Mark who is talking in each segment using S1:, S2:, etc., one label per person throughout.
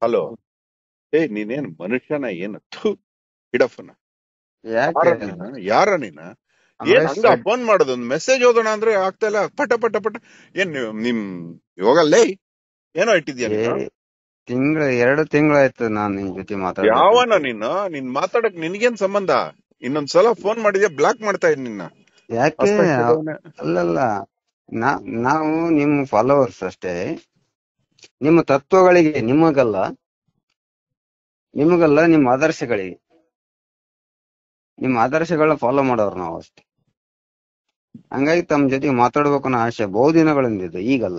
S1: Hello ಏ ನೀನೇನ್ ಮನುಷ್ಯನ ಏನು ಥು ಇಡಫನ
S2: ಯಾಕೆ
S1: ಯಾರ ನೀನ ಯಾರ ನೀನ ಏನ್
S2: ಅಮರೇಶ್
S1: ಹಂಗ
S2: ರೆಡ್-
S1: ಫೋನ್ ಮಾಡೋದು ಒಂದ್ ಮೆಸೇಜ್ ಓದೋಣ ಅಂದ್ರೆ ಆಗ್ತಾ ಇಲ್ಲ ಪಟ ಪಟ ಪಟ ಏನ್ ನೀವು ನಿಮ್ ಇವಾಗಲ್ಲೇ ಏನೋ ಇಟ್ಟಿದ್ಯಾ
S2: ಏ
S1: ನೀನು
S2: ತಿಂಗಳ ಎರಡು ತಿಂಗಳಾಯ್ತು ನಾನ್ ನಿನ್ ಜೊತೆ
S1: ಯಾವನ
S2: ಮಾತಾಡ್ಬೇಕಂತ
S1: ನೀನು ನೀನ್ ಮಾತಾಡಕ್ ನಿನ್ಗೇನ್ ಸಂಬಂಧ ಇನ್ನೊಂದ್ಸಲ ಫೋನ್ ಮಾಡಿದ್ಯಾ ಬ್ಲಾಕ್ ಮಾಡ್ತಾ ಇದ್ ನಿನ್ನ
S2: ಯಾಕೆ
S1: ಅಸಹ್ಯದವನೇ.
S2: ಅಲ್ಲಲ್ಲ ನಾ ನಾವು ನಿಮ್ಮ ಫಾಲೋವರ್ಸ್ ಅಷ್ಟೇ ನಿಮ್ಮ ತತ್ವಗಳಿಗೆ ನಿಮಗಲ್ಲ ನಿಮಗಲ್ಲ ನಿಮ್ಮ ಆದರ್ಶಗಳಿಗೆ ನಿಮ್ಮ ಆದರ್ಶಗಳನ್ನ ಫಾಲೋ ಮಾಡೋರು ನಾವು ಅಷ್ಟೇ ಹಂಗಾಗಿ ತಮ್ಮ ಜೊತೆಗೆ ಮಾತಾಡ್ಬೇಕು ಅನ್ನೋ ಆಸೆ ಬಹುದಿನಗಳಿಂದ ಈಗಲ್ಲ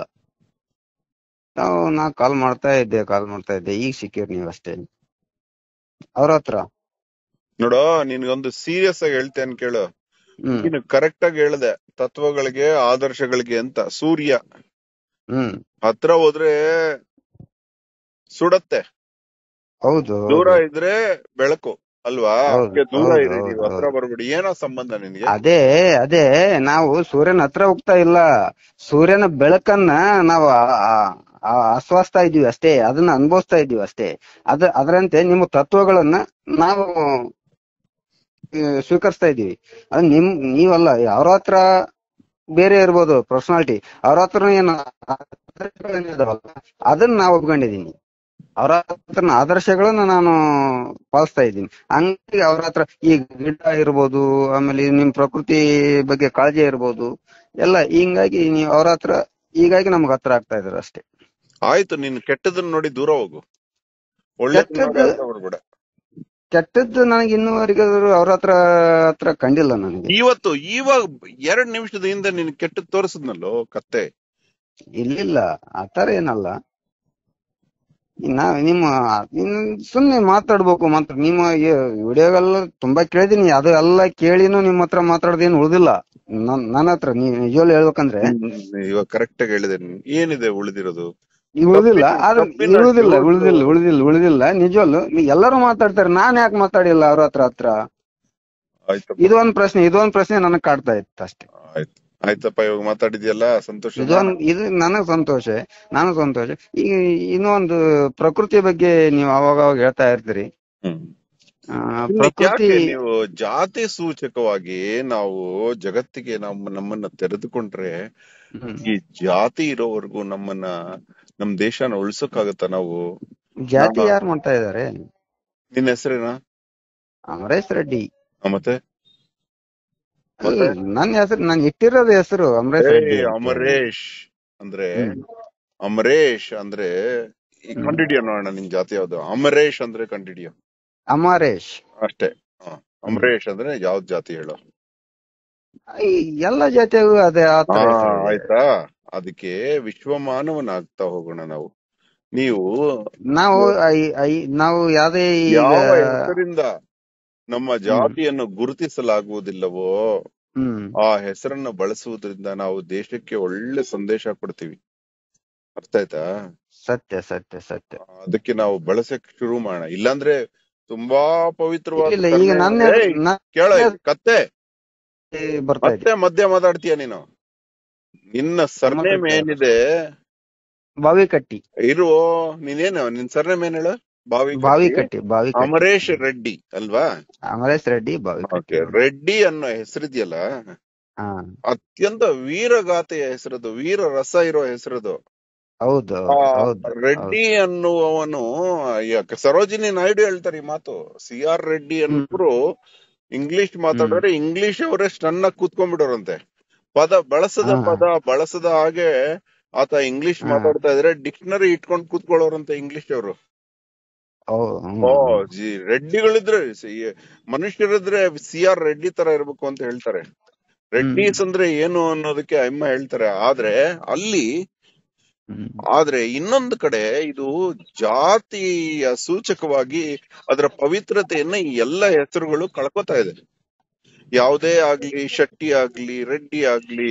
S2: ನಾವು ನಾ ಕಾಲ್ ಮಾಡ್ತಾ ಇದ್ದೆ ಕಾಲ್ ಮಾಡ್ತಾ ಇದ್ದೆ ಈಗ ಸಿಕ್ಕಿರ್ ನೀವು ಅಷ್ಟೇ ಅವ್ರ ಹತ್ರ
S1: ನೋಡೋ ನಿನ್ಗೊಂದು ಸೀರಿಯಸ್ ಆಗಿ ಹೇಳ್ತೇನೆ ಕೇಳು
S2: ಹ್ಮ್
S1: ನೀನು ಕರೆಕ್ಟ್ ಆಗಿ ಹೇಳ್ದೆ ತತ್ವಗಳಿಗೆ ಆದರ್ಶಗಳಿಗೆ ಅಂತ ಸೂರ್ಯ
S2: ಹ್ಮ್
S1: ಹತ್ರ ಹೋದ್ರೆ ಸುಡತ್ತೆ
S2: ಹೌದು
S1: ದೂರ
S2: ಹೌದು
S1: ಇದ್ರೆ ಬೆಳಕು ಅಲ್ವಾ
S2: ಹೌದು,
S1: ಅದಕ್ಕೆ ದೂರ
S2: ಹೌದು,
S1: ಇರಿ
S2: ಹೌದು,
S1: ನೀವು ಹತ್ರ
S2: ಹೌದು.
S1: ಬರ್ಬಿಡಿ ಏನೋ ಸಂಬಂಧ ನಿನ್ಗೆ
S2: ಅದೇ ಅದೇ ನಾವು ಸೂರ್ಯನ ಹತ್ರ ಹೋಗ್ತಾ ಇಲ್ಲ ಸೂರ್ಯನ ಬೆಳಕನ್ನ ನಾವು ಆ- ಆ- ಆ- ಆಸ್ವಾಸ್ತಾ ಇದೀವಿ ಅಷ್ಟೇ ಅದನ್ನ ಅನುಭವಿಸ್ತಾ ಇದೀವಿ ಅಷ್ಟೇ ಅದ ಅದರಂತೆ ನಿಮ್ಮ ತತ್ವಗಳನ್ನ ನಾವು ಆ, ಸ್ವೀಕರಿಸ್ತಾ ಇದೀವಿ ಅದು ನಿಮ್ ನೀವಲ್ಲ ಅವ್ರ ಹತ್ರ ಬೇರೆ ಇರ್ಬೋದು ಪರ್ಸನಾಲಿಟಿ ಅವ್ರ ಹತ್ರ ಏನು ಆದರ್ಶಗಳೇನಿದಾವಲ್ಲ, ಅದನ್ನ ನಾವು ಒಪ್ಕೊಂಡಿದೀನಿ ಅವ್ರ ಹತ್ರ ಆದರ್ಶಗಳನ್ನ ನಾನು ಪಾಲಿಸ್ತಾ ಇದ್ದೀನಿ ಹಂಗಾಗಿ ಅವ್ರ ಹತ್ರ ಈ ಗಿಡ ಇರ್ಬೋದು ಆಮೇಲೆ ನಿಮ್ ಪ್ರಕೃತಿ ಬಗ್ಗೆ ಕಾಳಜಿ ಇರ್ಬೋದು ಎಲ್ಲ ಹಿಂಗಾಗಿ ನೀವು ಅವ್ರ ಹತ್ರ ಹೀಗಾಗಿ ನಮ್ಗೆ ಹತ್ರ ಆಗ್ತಾ ಇದಾರೆ ಅಷ್ಟೇ
S1: ಆಯ್ತು ನೀನ್ ಕೆಟ್ಟದನ್ನ ನೋಡಿ ದೂರ ಹೋಗು ಒಳ್ಳೆ
S2: ಕೆಟ್ಟದ್ದು-
S1: ಹತ್ರ ಬರ್ಬೇಡ
S2: ಕೆಟ್ಟದ್ದು ನನಗೆ ಇನ್ನೂವರೆಗೆ ಅವ್ರ ಹತ್ರ ಹತ್ರ ಕಂಡಿಲ್ಲ ನನಗೆ
S1: ಇವತ್ತು ಇವಾಗ ಎರಡ್ ನಿಮಿಷದ ಹಿಂದೆ ನೀನ್ ಕೆಟ್ಟದ್ ತೋರಿಸಿದ್ನಲ್ಲೋ ಕತ್ತೆ
S2: ಇಲ್ಲಿಲ್ಲ ಆತರ ಏನಲ್ಲ ನಾ ನಿಮ್ಮ ಇನ್ ಸುಮ್ನೆ ಮಾತಾಡ್ಬೇಕು ಮಾತ್ರ ನಿಮ್ಮ ವಿಡಿಯೋಗೆಲ್ಲ ತುಂಬಾ ಕೇಳಿದೀನಿ ಅದು ಎಲ್ಲ ಕೇಳಿನೂ ನಿಮ್ ಹತ್ರ ಮಾತಾಡೋದೇನು ಉಳಿದಿಲ್ಲ ನನ್ನ ಹತ್ರ ನೀವ್ ನಿಜವಾಗ್ಲೂ ಹೇಳ್ಬೇಕಂದ್ರೆ
S1: ಇವಾಗ ಕರೆಕ್ಟ್ ಆಗಿ ಹೇಳಿದೆ ನೀನು. ಏನಿದೆ ಉಳಿದಿರೋದು
S2: ಈಗ ಉಳಿದಿಲ್ಲ
S1: ತಪ್ಪಿನ-
S2: ಆದ್ರೆ
S1: ತಪ್ಪಿನ
S2: ಉಳಿದಿಲ್ಲ
S1: ಜೋಡು.
S2: ಉಳಿದಿಲ್ಲ ಉಳಿದಿಲ್ಲ ಉಳಿದಿಲ್ಲ ನಿಜವಲ್ಲೂ ಎಲ್ಲರೂ ಮಾತಾಡ್ತಾರೆ ನಾನ್ ಯಾಕೆ ಮಾತಾಡಿಲ್ಲ ಅವ್ರ ಹತ್ರ ಹತ್ರ
S1: ಆಯ್ತಪ್ಪ
S2: ಇದೊಂದ್ ಪ್ರಶ್ನೆ ಇದೊಂದ್ ಪ್ರಶ್ನೆ ನನಗ್ ಕಾಡ್ತಾ ಇತ್ತು ಅಷ್ಟೇ
S1: ಆಯ್ತು ಆಯ್ತಪ್ಪ ಇವಾಗ ಮಾತಾಡಿದ್ಯಲ್ಲ ಸಂತೋಷ
S2: ಇದೊಂದ್ ಇದು ನನಗ್ ಸಂತೋಷ ನಾನು ಸಂತೋಷ ಈಗ ಇನ್ನೊಂದು ಪ್ರಕೃತಿ ಬಗ್ಗೆ ನೀವು ಅವಾಗ ಅವಾಗ ಹೇಳ್ತಾ ಇರ್ತೀರಿ
S1: ಹ್ಮ್
S2: ಆ,
S1: ಇನ್ನು
S2: ಪ್ರಕೃತಿ
S1: ಯಾಕೆ ನೀವು ಜಾತಿ ಸೂಚಕವಾಗಿ ನಾವು ಜಗತ್ತಿಗೆ ನಮ್ಮ ನಮ್ಮನ್ನ ತೆರೆದುಕೊಂಡ್ರೆ
S2: ಹ್ಮ್.
S1: ಈ ಜಾತಿ ಇರೋವರೆಗೂ ನಮ್ಮನ್ನ ನಮ್ ದೇಶನ ಉಳ್ಸಕ್ಕಾಗತ್ತ ನಾವು
S2: ಜಾತಿ
S1: ನಮ್ಮ-
S2: ಯಾರು ಮಾಡ್ತಾ ಇದಾರೆ
S1: ನಿನ್ನ ಹೆಸರೇನಾ
S2: ಅಮರೇಶ್ ರೆಡ್ಡಿ
S1: ಆ, ಮತ್ತೆ ಮತ್ತೆ?
S2: ನನ್ನ ಹೆಸರು ನಾನು ಇಟ್ಟಿರೋದು ಹೆಸರು ಅಮರೇಶ್ ರೆಡ್ಡಿ
S1: ಏಯ್,
S2: ಅಂತ.
S1: ಅಮರೇಶ್ ಅಂದ್ರೆ
S2: ಹ್ಮ್.
S1: ಅಮರೇಶ್ ಅಂದ್ರೆ ಈ
S2: ಹ್ಮ್.
S1: ಕಂಡಿಡಿಯೋ ನೋಡೋಣ ನಿನ್ ಜಾತಿ ಯಾವ್ದು ಅಮರೇಶ್ ಅಂದ್ರೆ ಕಂಡಿಡಿಯೋ
S2: ಅಮರೇಶ್
S1: ಅಷ್ಟೇ ಹ. ಅಮರೇಶ್ ಅಂದ್ರೆ ಯಾವ್ದ್ ಜಾತಿ ಹೇಳು
S2: ಈ ಎಲ್ಲ ಜಾತಿಯಾಗೂ ಅದೇ ಆ ತರ
S1: ಹಾ,
S2: ಹೆಸರು ಇದೆ.
S1: ಆಯ್ತಾ ಅದಕ್ಕೆ ವಿಶ್ವಮಾನವನಾಗ್ತಾ ಹೋಗೋಣ ನಾವು ನೀವು
S2: ನಾವು ಐ- ಐ- ನಾವು ಯಾವ್ದೇ ಈಗ
S1: ಯಾವ ಹೆಸರಿಂದ ನಮ್ಮ ಜಾತಿಯನ್ನು ಗುರುತಿಸಲಾಗುವುದಿಲ್ಲವೋ
S2: ಹ್ಮ್
S1: ಆ ಹೆಸರನ್ನು ಬಳಸುವುದರಿಂದ ನಾವು ದೇಶಕ್ಕೆ ಒಳ್ಳೆ ಸಂದೇಶ ಕೊಡ್ತೀವಿ ಅರ್ಥ ಆಯ್ತಾ
S2: ಸತ್ಯ ಸತ್ಯ ಸತ್ಯ
S1: ಅದಕ್ಕೆ ನಾವು ಬಳಸಕ್ ಶುರು ಮಾಡೋಣ ಇಲ್ಲಾಂದ್ರೆ ತುಂಬಾ ಪವಿತ್ರವಾದ
S2: ಇಲ್ಲ ಈಗ
S1: ಕರ್ಣೆ-
S2: ನನ್ನ
S1: ಏಯ್,
S2: ನನ್ನ
S1: ಕೇಳ ಕತ್ತೆ
S2: ಬರ್ತಾ ಇದೆ
S1: ಮತ್ತೆ ಮಧ್ಯ ಮಾತಾಡ್ತೀಯ ನೀನು ನಿನ್ನ ಸರ್ನೇಮ್
S2: ಮಾತಾಡ್ತೀಯ.
S1: ಏನಿದೆ
S2: ಬಾವಿಕಟ್ಟಿ
S1: ಇರು ನೀನೇನು ನಿನ್ ಸರ್ನೇಮ್ ಏನ್ ಹೇಳು ಬಾವಿ
S2: ಬಾವಿಕಟ್ಟಿ ಬಾವಿಕಟ್ಟಿ
S1: ಅಮರೇಶ್ ರೆಡ್ಡಿ ಅಲ್ವಾ
S2: ಅಮರೇಶ್ ರೆಡ್ಡಿ ಬಾವಿಕಟ್ಟಿ
S1: ಓಕೆ ರೆಡ್ಡಿ ಅನ್ನೋ ಹೆಸರಿದೆಯಲ್ಲ
S2: ಹಾ
S1: ಅತ್ಯಂತ ವೀರಗಾಥೆಯ ಹೆಸರದು ವೀರ ರಸ ಇರೋ ಹೆಸರದು
S2: ಹೌದು
S1: ಆ,
S2: ಹೌದು
S1: ರೆಡ್ಡಿ ಅನ್ನುವವನು ಯಾಕೆ ಸರೋಜಿನಿ ನಾಯ್ಡು ಹೇಳ್ತಾರೆ ಈ ಮಾತು ಸಿ ಆರ್ ರೆಡ್ಡಿ ಅನ್ನೋರು ಇಂಗ್ಲಿಷ್ ಮಾತಾಡಿದ್ರೆ ಇಂಗ್ಲಿಷ್ ಅವರೇ ಸ್ಟನ್ ಆಗಿ ಕೂತ್ಕೊಂಡ್ಬಿಡೋರಂತೆ ಪದ ಬಳಸದ
S2: ಹಾ.
S1: ಪದ ಬಳಸದ ಹಾಗೆ ಆತ ಇಂಗ್ಲಿಷ್
S2: ಹಾ.
S1: ಮಾತಾಡ್ತಾ ಇದ್ರೆ ಡಿಕ್ಷನರಿ ಇಟ್ಕೊಂಡ್ ಕೂತ್ಕೊಳ್ಳೋರಂತೆ ಇಂಗ್ಲಿಷ್ ಅವರು
S2: ಹೌದು ಹ್ಮ್.
S1: ಓ ಜಿ ರೆಡ್ಡಿಗಳಿದ್ರೆ ಸಿ- ಮನುಷ್ಯರಿದ್ರೆ ಸಿ ಆರ್ ರೆಡ್ಡಿ ತರ ಇರ್ಬೇಕು ಅಂತ ಹೇಳ್ತಾರೆ ರೆಡ್ಡೀಸ್ ಅಂದ್ರೆ ಏನು ಅನ್ನೋದಕ್ಕೆ ಅಮ್ಮ ಹೇಳ್ತಾರೆ ಆದ್ರೆ ಅಲ್ಲಿ
S2: ಹ್ಮ್.
S1: ಆದ್ರೆ ಇನ್ನೊಂದು ಕಡೆ ಇದು ಜಾತಿಯ ಸೂಚಕವಾಗಿ ಅದರ ಪವಿತ್ರತೆಯನ್ನ ಈ ಎಲ್ಲ ಹೆಸರುಗಳು ಕಳ್ಕೊತಾ ಇದೆ ಯಾವುದೇ ಆಗ್ಲಿ ಶೆಟ್ಟಿ ಆಗ್ಲಿ ರೆಡ್ಡಿ ಆಗ್ಲಿ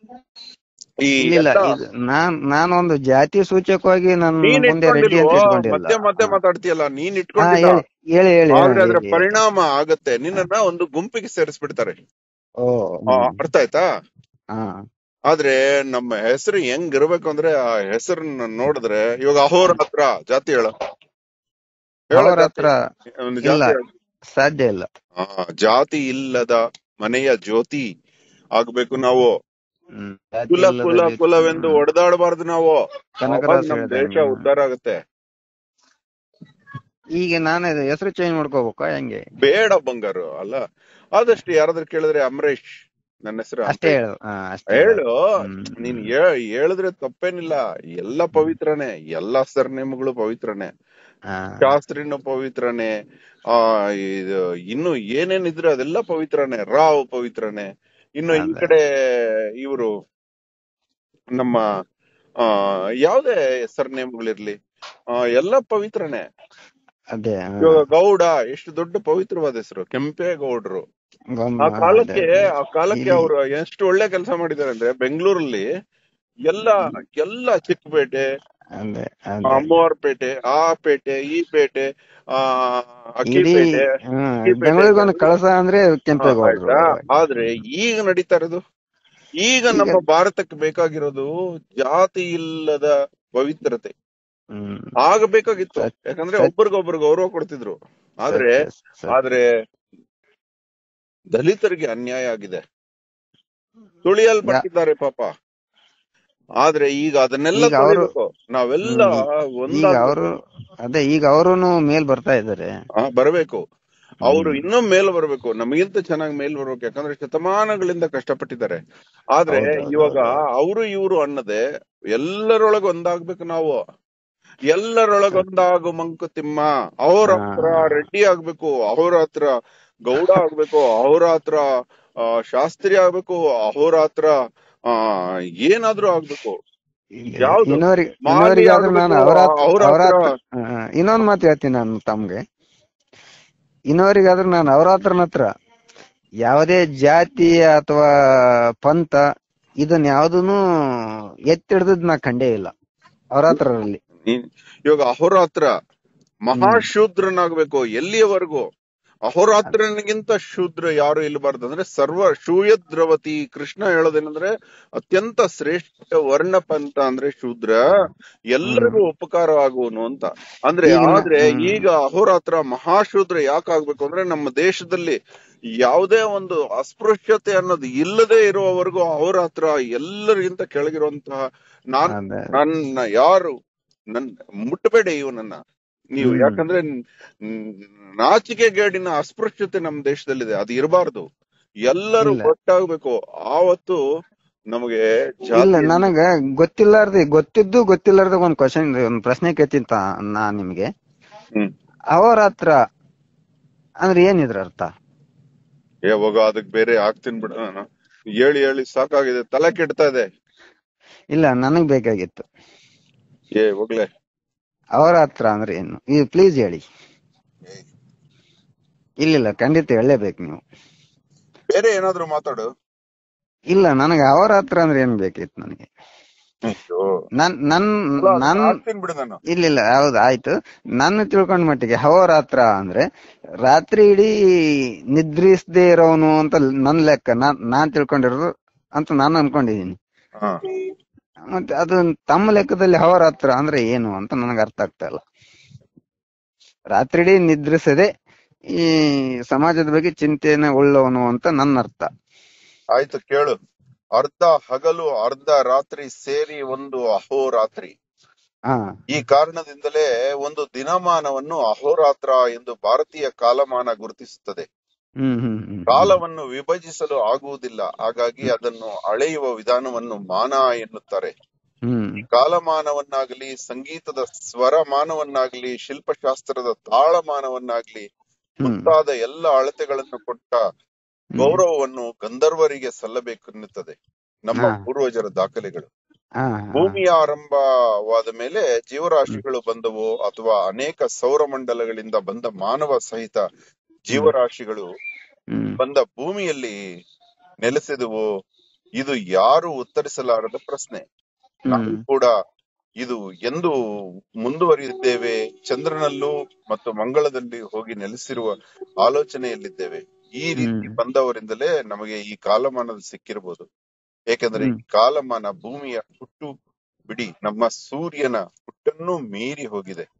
S1: ಈ
S2: ಇಲ್ಲ
S1: ಎಲ್ಲ
S2: ಇದು ನಾನ್ ನಾನೊಂದು ಜಾತಿ ಸೂಚಕವಾಗಿ ನನ್ನ
S1: ನೀನ್
S2: ಮುಂದೆ ರೆಡ್ಡಿ ಅಂತ
S1: ಇಟ್ಕೊಂಡಿಲ್ವೋ
S2: ಇಟ್ಕೊಂಡಿಲ್ಲ
S1: ಮತ್ತೆ ಮತ್ತೆ ಮಾತಾಡ್ತೀಯಲ್ಲ ನೀನ್
S2: ಹಾ
S1: ಇಟ್ಕೊಂಡಿಲ್ಲ
S2: ಹೇಳಿ ಹೇಳಿ ಹೇಳಿ
S1: ಆದ್ರೆ
S2: ಹೇಳಿ,
S1: ಅದರ
S2: ಹೇಳಿ.
S1: ಪರಿಣಾಮ ಆಗತ್ತೆ ನಿನ್ನನ್ನ ಒಂದು ಗುಂಪಿಗೆ ಸೇರಿಸ್ಬಿಡ್ತಾರೆ
S2: ಓ
S1: ಆ,
S2: ಹ್ಮ್.
S1: ಅರ್ಥ ಆಯ್ತಾ
S2: ಹಾ
S1: ಆದ್ರೆ ನಮ್ಮ ಹೆಸರು ಹೆಂಗ್ ಇರ್ಬೇಕು ಅಂದ್ರೆ ಆ ಹೆಸರನ್ನ ನೋಡಿದ್ರೆ ಇವಾಗ ಅಹೋರಾತ್ರ ಜಾತಿ ಹೇಳ ಹೇಳ
S2: ಅವರ
S1: ಜಾತಿ
S2: ಹತ್ರ
S1: ಒಂದು
S2: ಇಲ್ಲ
S1: ಜಾತಿ
S2: ಸಾಧ್ಯ ಇಲ್ಲ
S1: ಆ, ಜಾತಿ ಇಲ್ಲದ ಮನೆಯ ಜ್ಯೋತಿ ಆಗ್ಬೇಕು ನಾವು
S2: ಹ್ಮ್. ಜಾತಿ
S1: ಕುಲ
S2: ಇಲ್ಲದ
S1: ಕುಲ
S2: ವ್ಯಕ್ತಿ-
S1: ಕುಲವೆಂದು
S2: ಹ್ಮ್.
S1: ಒಡೆದಾಡಬಾರ್ದು ನಾವು
S2: ಕನಕದಾಸ
S1: ಅವಾಗ ನಮ್
S2: ಹೇಳಿದ
S1: ದೇಶ ಉದ್ಧಾರ ಆಗುತ್ತೆ
S2: ಈಗ ನಾನು ಹೆಸರು ಚೇಂಜ್ ಮಾಡ್ಕೋಬೇಕಾ ಹೆಂಗೆ
S1: ಬೇಡ ಬಂಗಾರು ಅಲ್ಲ ಆದಷ್ಟು ಯಾರಾದ್ರೂ ಕೇಳಿದ್ರೆ ಅಮರೇಶ್ ನನ್ನ ಹೆಸರು
S2: ಅಷ್ಟೇ
S1: ಅಮರೇಶ್
S2: ಹೇಳು ಹಾ, ಅಷ್ಟೇ ಹೇಳು
S1: ಹೇಳು
S2: ಹ್ಮ್.
S1: ನೀನ್ ಹೇ- ಹೇಳಿದ್ರೆ ತಪ್ಪೇನಿಲ್ಲ ಎಲ್ಲ ಪವಿತ್ರನೇ ಎಲ್ಲಾ ಸರ್ನೇಮಗಳು ಪವಿತ್ರನೇ
S2: ಹಾ.
S1: ಶಾಸ್ತ್ರಿನೂ ಪವಿತ್ರನೇ ಆ ಇದು ಇನ್ನು ಏನೇನಿದ್ರೆ ಅದೆಲ್ಲ ಪವಿತ್ರನೇ ರಾವ್ ಪವಿತ್ರನೇ ಇನ್ನು ಈ
S2: ಅದೇ.
S1: ಕಡೆ ಇವರು ನಮ್ಮ ಆ ಯಾವ್ದೇ ಸರ್ನೇಮ್ಗಳಿರ್ಲಿ ಆ ಎಲ್ಲ ಪವಿತ್ರನೇ
S2: ಅದೇ ಹಾ.
S1: ಇವಾಗ ಗೌಡ ಎಷ್ಟು ದೊಡ್ಡ ಪವಿತ್ರವಾದ ಹೆಸರು ಕೆಂಪೇಗೌಡರು
S2: ಗೊಮ್ಮ,
S1: ಆ
S2: ಅದೇ,
S1: ಕಾಲಕ್ಕೆ
S2: ಅದೇ.
S1: ಆ ಕಾಲಕ್ಕೆ
S2: ಇಲ್ಲಿ-
S1: ಅವರು ಎಷ್ಟು ಒಳ್ಳೆ ಕೆಲಸ ಮಾಡಿದ್ದಾರೆ ಅಂದ್ರೆ ಬೆಂಗಳೂರಲ್ಲಿ ಎಲ್ಲ ಎಲ್ಲ ಚಿಕ್ಕಪೇಟೆ
S2: ಅದೇ
S1: ಆ,
S2: ಅದೇ
S1: ಅಮ್ಮವಾರಪೇಟೆ ಆ ಪೇಟೆ ಈ ಪೇಟೆ ಆ
S2: ಇಡೀ
S1: ಅಕ್ಕಿಪೇಟೆ
S2: ಹ್ಮ್,
S1: ಅಕ್ಕಿಪೇಟೆ
S2: ಬೆಂಗಳೂರಿಗೊಂದು ಕಳಸ ಅಂದ್ರೆ
S1: ಆ,
S2: ಕೆಂಪೇಗೌಡರು
S1: ಆಯ್ತಾ ಆದ್ರೆ ಈಗ ನಡೀತಾ ಇರೋದು ಈಗ ನಮ್ಮ ಭಾರತಕ್ಕೆ ಬೇಕಾಗಿರೋದು ಜಾತಿ ಇಲ್ಲದ ಪವಿತ್ರತೆ
S2: ಹ್ಮ್
S1: ಆಗ ಬೇಕಾಗಿತ್ತು
S2: ಸತ್-
S1: ಯಾಕಂದ್ರೆ
S2: ಸತ್-
S1: ಒಬ್ರಿಗೊಬ್ರು ಗೌರವ ಕೊಡ್ತಿದ್ರು ಆದ್ರೆ
S2: ಸತ್ಯ, ಸತ್ಯ.
S1: ಆದ್ರೆ ದಲಿತರಿಗೆ ಅನ್ಯಾಯ ಆಗಿದೆ ತುಳಿಯಲ್ಪಟ್ಟಿದ್ದಾರೆ ಪಾಪ ಆದ್ರೆ ಈಗ ಅದನ್ನೆಲ್ಲ
S2: ಈಗ ಅವ್ರು-
S1: ತೊಳಿಬೇಕು ನಾವೆಲ್ಲ
S2: ಈಗ
S1: ಒಂದಾಗ್ಬೇಕು
S2: ಅವರು ಅದೇ ಈಗ ಅವರುನು ಮೇಲ್ ಬರ್ತಾ ಇದ್ದಾರೆ
S1: ಆ, ಬರಬೇಕು ಅವರು ಇನ್ನೂ ಮೇಲ್ ಬರಬೇಕು ನಮಗಿಂತ ಚೆನ್ನಾಗಿ ಮೇಲ್ ಬರ್ಬೇಕು ಯಾಕಂದ್ರೆ ಶತಮಾನಗಳಿಂದ ಕಷ್ಟಪಟ್ಟಿದ್ದಾರೆ ಆದ್ರೆ
S2: ಹೌದು, ಹೌದು,
S1: ಇವಾಗ
S2: ಹೌದು.
S1: ಅವರು ಇವರು ಅನ್ನದೆ ಎಲ್ಲರೊಳಗ ಒಂದಾಗ್ಬೇಕು ನಾವು ಎಲ್ಲರೊಳಗೊಂದಾಗು ಮಂಕುತಿಮ್ಮ ಅವ್ರ
S2: ಹಾ.
S1: ಹತ್ರ ರೆಡ್ಡಿ ಆಗ್ಬೇಕು ಅವ್ರ ಹತ್ರ ಗೌಡ ಆಗ್ಬೇಕು ಅವ್ರ ಹತ್ರ ಆ, ಶಾಸ್ತ್ರಿ ಆಗ್ಬೇಕು ಅವ್ರ ಹತ್ರ ಆ ಏನಾದ್ರೂ ಆಗ್ಬೇಕು ಯಾವ್ದು?
S2: ಇನ್ನೋರಿಗೆ
S1: ಮಾಲಿ
S2: ಇನ್ನೋರಿಗಾದ್ರೂ ನಾನು
S1: ಆಗ್ಬೇಕು,
S2: ಅವರ
S1: ಅವ್ರ
S2: ಅವರ
S1: ಹತ್ರ
S2: ಇನ್ನೊಂದ್ ಮಾತು ಹೇಳ್ತೀನಿ ನಾನು ತಮ್ಗೆ ಇನ್ನೋರಿಗಾದ್ರೂ ನಾನು ಅವರ ಹತ್ರ ಯಾವುದೇ ಜಾತಿ ಅಥವಾ ಪಂಥ ಇದನ್ನ ಯಾವ್ದೂನು ಎತ್ತಿಡ್ದದ್ ನಾ ಕಂಡೇ ಇಲ್ಲ ಅವ್ರ ಹತ್ರಲ್ಲಿ
S1: ನೀನ್- ಇವಾಗ ಅಹೋರಾತ್ರ ಮಹಾಶೂದ್ರನಾಗ್ಬೇಕು ಎಲ್ಲಿಯವರೆಗೂ ಅಹೋರಾತ್ರನಿಗಿಂತ ಶೂದ್ರ ಯಾರು ಇಲ್ಲಬಾರ್ದು ಅಂದ್ರೆ ಸರ್ವ ಶೂಯದ್ರವತಿ ಕೃಷ್ಣ ಹೇಳೋದೇನಂದ್ರೆ ಅತ್ಯಂತ ಶ್ರೇಷ್ಠ ವರ್ಣ ಪಂಥ ಅಂದ್ರೆ ಶೂದ್ರ ಎಲ್ಲರಿಗೂ ಉಪಕಾರ ಆಗುವನು ಅಂತ ಅಂದ್ರೆ
S2: ಈಗಿನ-
S1: ಆದ್ರೆ
S2: ಹ್ಮ್.
S1: ಈಗ ಅಹೋರಾತ್ರ ಮಹಾಶೂದ್ರ ಯಾಕಾಗ್ಬೇಕು ಅಂದ್ರೆ ನಮ್ಮ ದೇಶದಲ್ಲಿ ಯಾವುದೇ ಒಂದು ಅಸ್ಪೃಶ್ಯತೆ ಅನ್ನೋದು ಇಲ್ಲದೆ ಇರುವವರೆಗೂ ಅಹೋರಾತ್ರ ಎಲ್ಲರಿಗಿಂತ ಕೆಳಗಿರುವಂತಹ ನಾನ್
S2: ಅದೇ
S1: ನನ್ನ ಯಾರು ನನ್ ಮುಟ್ಟಬೇಡಿ ಇವನನ್ನ ನೀವು
S2: ಹ್ಮ್.
S1: ಯಾಕಂದ್ರೆ ನಾಚಿಕೆಗೇಡಿನ ಅಸ್ಪೃಶ್ಯತೆ ನಮ್ಮ ದೇಶದಲ್ಲಿದೆ ಅದು ಇರಬಾರ್ದು ಎಲ್ಲರೂ
S2: ಇಲ್ಲ.
S1: ಒಟ್ಟಾಗ್ಬೇಕು ಆವತ್ತು ನಮಗೆ
S2: ಇಲ್ಲ
S1: ಜಾತಿ
S2: ನನಗ ಗೊತ್ತಿಲ್ಲಾರ್ದೆ ಗೊತ್ತಿದ್ದು ಗೊತ್ತಿಲ್ಲಾರ್ದ ಒಂದ್ ಕ್ವಶನ್ ಒಂದ್ ಪ್ರಶ್ನೆ ಕೇಳ್ತೀನಿ ತಾ- ನಾ ನಿಮ್ಗೆ
S1: ಹ್ಮ್
S2: ಅವರ ಹತ್ರ ಅಂದ್ರೆ ಏನಿದ್ರ ಅರ್ಥ
S1: ಯಾವಾಗ ಅದಕ್ ಬೇರೆ ಆಗ್ತೀನಿ ಬಿಡ ನಾನು ಹೇಳಿ ಹೇಳಿ ಸಾಕಾಗಿದೆ ತಲೆ ಕೆಡ್ತಾ ಇದೆ
S2: ಇಲ್ಲ ನನಗ್ ಬೇಕಾಗಿತ್ತು
S1: ಏ ಹೋಗ್ಲೆ
S2: ಅವರ ಹತ್ರ ಅಂದ್ರೆ ಏನು ಈ ಪ್ಲೀಸ್ ಹೇಳಿ ಇಲ್ಲ ಖಂಡಿತ ಹೇಳಲೇಬೇಕು ನೀವು
S1: ಬೇರೆ ಏನಾದ್ರು ಮಾತಾಡು
S2: ಇಲ್ಲ ನನಗೆ ಅವರ ಹತ್ರ ಅಂದ್ರೆ ಏನ್ ಬೇಕಿತ್ತು ನನಗೆ
S1: ಅಯ್ಯೋ.
S2: ನನ್ ನನ್
S1: ಅಲ್ಲ, ಅದನ್ನ
S2: ನನ್
S1: ಹಾಕ್ತೀನಿ ಬಿಡು ನಾನು
S2: ಇಲ್ಲ ಇಲ್ಲ ಹೌದು ಆಯ್ತು ನನ್ನ ತಿಳ್ಕೊಂಡ ಮಟ್ಟಿಗೆ ಹವರಾತ್ರ ಅಂದ್ರೆ ರಾತ್ರಿ ಇಡೀ ನಿದ್ರಿಸದೇ ಇರೋನು ಅಂತ ನನ್ ಲೆಕ್ಕ ನಾನ್ ನಾನ್ ತಿಳ್ಕೊಂಡಿರೋದು ಅಂತ ನಾನು ಅನ್ಕೊಂಡಿದೀನಿ
S1: ಹಾ
S2: ಮತ್ತೆ ಅದು ತಮ್ಮ ಲೆಕ್ಕದಲ್ಲಿ ಹವರಾತ್ರ ಅಂದ್ರೆ ಏನು ಅಂತ ನನಗೆ ಅರ್ಥ ಆಗ್ತಾ ಇಲ್ಲ ರಾತ್ರಿ ಇಡೀ ನಿದ್ರಿಸದೆ ಈ ಸಮಾಜದ ಬಗ್ಗೆ ಚಿಂತೆನ ಉಳ್ಳವನು ಅಂತ ನನ್ನ ಅರ್ಥ
S1: ಆಯ್ತು ಕೇಳು ಅರ್ಧ ಹಗಲು ಅರ್ಧ ರಾತ್ರಿ ಸೇರಿ ಒಂದು ಅಹೋರಾತ್ರಿ
S2: ಹಾ
S1: ಈ ಕಾರಣದಿಂದಲೇ ಒಂದು ದಿನಮಾನವನ್ನು ಅಹೋರಾತ್ರ ಎಂದು ಭಾರತೀಯ ಕಾಲಮಾನ ಗುರುತಿಸುತ್ತದೆ
S2: ಹ್ಮ್ ಹ್ಮ್ ಹ್ಮ್
S1: ಕಾಲವನ್ನು ವಿಭಜಿಸಲು ಆಗುವುದಿಲ್ಲ ಹಾಗಾಗಿ ಅದನ್ನು ಅಳೆಯುವ ವಿಧಾನವನ್ನು ಮಾನ ಎನ್ನುತ್ತಾರೆ
S2: ಹ್ಮ್
S1: ಈ ಕಾಲಮಾನವನ್ನಾಗಲಿ ಸಂಗೀತದ ಸ್ವರಮಾನವನ್ನಾಗಲಿ ಶಿಲ್ಪಶಾಸ್ತ್ರದ ತಾಳಮಾನವನ್ನಾಗಲಿ
S2: ಹ್ಮ್
S1: ಮುಂತಾದ ಎಲ್ಲ ಅಳತೆಗಳನ್ನು ಕೊಟ್ಟ ಗೌರವವನ್ನು ಗಂಧರ್ವರಿಗೆ ಸಲ್ಲಬೇಕೆನ್ನುತ್ತದೆ ನಮ್ಮ
S2: ಹಾ.
S1: ಪೂರ್ವಜರ ದಾಖಲೆಗಳು
S2: ಹಾ
S1: ಭೂಮಿಯ ಆರಂಭವಾದ ಮೇಲೆ ಜೀವರಾಶಿಗಳು ಬಂದವು ಅಥವಾ ಅನೇಕ ಸೌರಮಂಡಲಗಳಿಂದ ಬಂದ ಮಾನವ ಸಹಿತ ಜೀವರಾಶಿಗಳು
S2: ಹ್ಮ್
S1: ಬಂದ ಭೂಮಿಯಲ್ಲಿ ನೆಲೆಸಿದವು ಇದು ಯಾರು ಉತ್ತರಿಸಲಾರದ ಪ್ರಶ್ನೆ ನಾವು
S2: ಹ್ಮ್
S1: ಕೂಡ ಇದು ಎಂದು ಮುಂದುವರಿದಿದ್ದೇವೆ ಚಂದ್ರನಲ್ಲೂ ಮತ್ತು ಮಂಗಳದಲ್ಲಿ ಹೋಗಿ ನೆಲೆಸಿರುವ ಆಲೋಚನೆಯಲ್ಲಿದ್ದೇವೆ ಈ ರೀತಿ
S2: ಹ್ಮ್.
S1: ಬಂದವರಿಂದಲೇ ನಮಗೆ ಈ ಕಾಲಮಾನದ ಸಿಕ್ಕಿರಬಹುದು ಏಕೆಂದ್ರೆ ಈ
S2: ಹ್ಮ್.
S1: ಕಾಲಮಾನ ಭೂಮಿಯ ಹುಟ್ಟು ಬಿಡಿ ನಮ್ಮ ಸೂರ್ಯನ ಹುಟ್ಟನ್ನು ಮೀರಿ ಹೋಗಿದೆ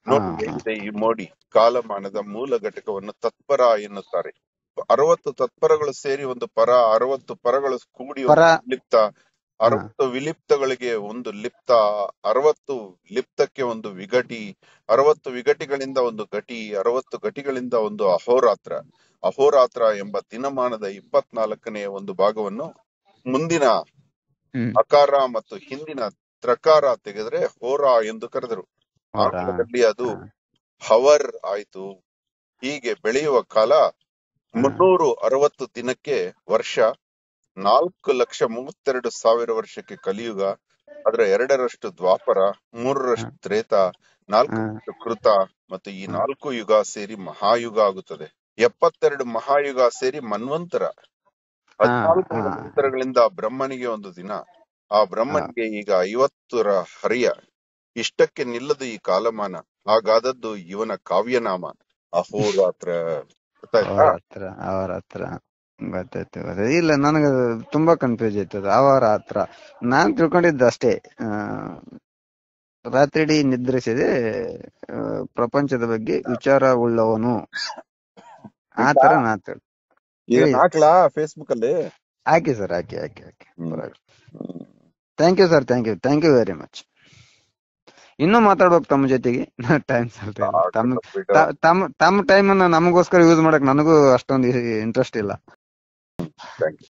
S1: ನೋಡಿ
S2: ಹಾ, ಹಾ.
S1: ಹೇಗಿದೆ ಈ ಮೋಡಿ ಕಾಲಮಾನದ ಮೂಲ ಘಟಕವನ್ನು ತತ್ಪರ ಎನ್ನುತ್ತಾರೆ ಅರವತ್ತು ತತ್ಪರಗಳು ಸೇರಿ ಒಂದು ಪರ ಅರವತ್ತು ಪರಗಳು ಕೂಡಿ ಒಂದು
S2: ಪರ
S1: ಲಿಪ್ತ ಅರವತ್ತು ವಿಲಿಪ್ತಗಳಿಗೆ ಒಂದು ಲಿಪ್ತ ಅರವತ್ತು ಲಿಪ್ತಕ್ಕೆ ಒಂದು ವಿಘಟಿ ಅರವತ್ತು ವಿಘಟಿಗಳಿಂದ ಒಂದು ಘಟಿ ಅರವತ್ತು ಘಟಿಗಳಿಂದ ಒಂದು ಅಹೋರಾತ್ರ ಅಹೋರಾತ್ರ ಎಂಬ ದಿನಮಾನದ ಇಪ್ಪತ್ನಾಲ್ಕನೆಯ ಒಂದು ಭಾಗವನ್ನು ಮುಂದಿನ
S2: ಹ್ಮ್
S1: ಅಕಾರ ಮತ್ತು ಹಿಂದಿನ ತ್ರಕಾರ ತೆಗೆದ್ರೆ ಹೋರ ಎಂದು ಕರೆದರು
S2: ಅವರ
S1: ಆಂಗ್ಲದಲ್ಲಿ ಅದು ಹವರ್ ಆಯ್ತು ಹೀಗೆ ಬೆಳೆಯುವ ಕಾಲ ಮುನ್ನೂರು ಅರವತ್ತು ದಿನಕ್ಕೆ ವರ್ಷ ನಾಲ್ಕು ಲಕ್ಷ ಮೂವತ್ತೆರಡು ಸಾವಿರ ವರ್ಷಕ್ಕೆ ಕಲಿಯುಗ ಅದರ ಎರಡರಷ್ಟು ದ್ವಾಪರ ಮೂರರಷ್ಟು ತ್ರೇತ ನಾಲ್ಕರಷ್ಟು ಕೃತ ಮತ್ತು ಈ ನಾಲ್ಕು ಯುಗ ಸೇರಿ ಮಹಾಯುಗ ಆಗುತ್ತದೆ ಎಪ್ಪತ್ತೆರಡು ಮಹಾಯುಗ ಸೇರಿ ಮನ್ವಂತರ ಹದಿನಾಲ್ಕು
S2: ಹಾ.
S1: ಮನ್ವಂತರಗಳಿಂದ ಬ್ರಹ್ಮನಿಗೆ ಒಂದು ದಿನ ಆ ಬ್ರಹ್ಮನಿಗೆ ಈಗ ಐವತ್ತರ ಹರಿಯ ಇಷ್ಟಕ್ಕೆ ನಿಲ್ಲದು ಈ ಕಾಲಮಾನ ಹಾಗಾದದ್ದು ಇವನ ಕಾವ್ಯನಾಮ ಅಹೋರಾತ್ರ ಗೊತ್ತಾಯ್ತಾ
S2: ಅವರ ಹತ್ರ ಅವರ ಹತ್ರ ಗೊತ್ತಾಯ್ತು ಗೊತ್ತಾಯ್ತು. ಇಲ್ಲ ನನಗೆ ತುಂಬಾ ಕನ್ಫ್ಯೂಸ್ ಆಯ್ತು ಅದು ಅವರ ಹತ್ರ ನಾನ್ ತಿಳ್ಕೊಂಡಿದ್ದ ಅಷ್ಟೇ ಆ, ರಾತ್ರಿಡೀ ನಿದ್ರಿಸಿದೆ ಆ, ಪ್ರಪಂಚದ ಬಗ್ಗೆ ವಿಚಾರ ಉಳ್ಳವನು ಆ ತರ ನಾ ತಿಳ್-
S1: ಈಗ
S2: ಹೇಳಿ.
S1: ಹಾಕ್ಲಾ ಫೇಸ್ಬುಕ್ ಅಲ್ಲಿ
S2: ಹಾಕಿ ಸರ್ ಹಾಕಿ ಹಾಕಿ ಹಾಕಿ
S1: ಹ್ಮ್.
S2: Thank you sir thank you thank you very much ಇನ್ನೂ ಮಾತಾಡ್ಬೇಕು ತಮ್ಮ ಜೊತೆಗೆ ಟೈಮ್ ಸ್ವಲ್ಪ ಇಲ್ಲ. ತಮ್ಮ
S1: ಬಿಡ.
S2: ತ- ತಮ್ಮ ತಮ್ಮ ಟೈಮ್ ಅನ್ನ ನಮಗೋಸ್ಕರ ಯೂಸ್ ಮಾಡಕ್ ನನಗೂ ಅಷ್ಟೊಂದು ಇಂಟ್ರೆಸ್ಟ್ ಇಲ್ಲ
S1: Thank you.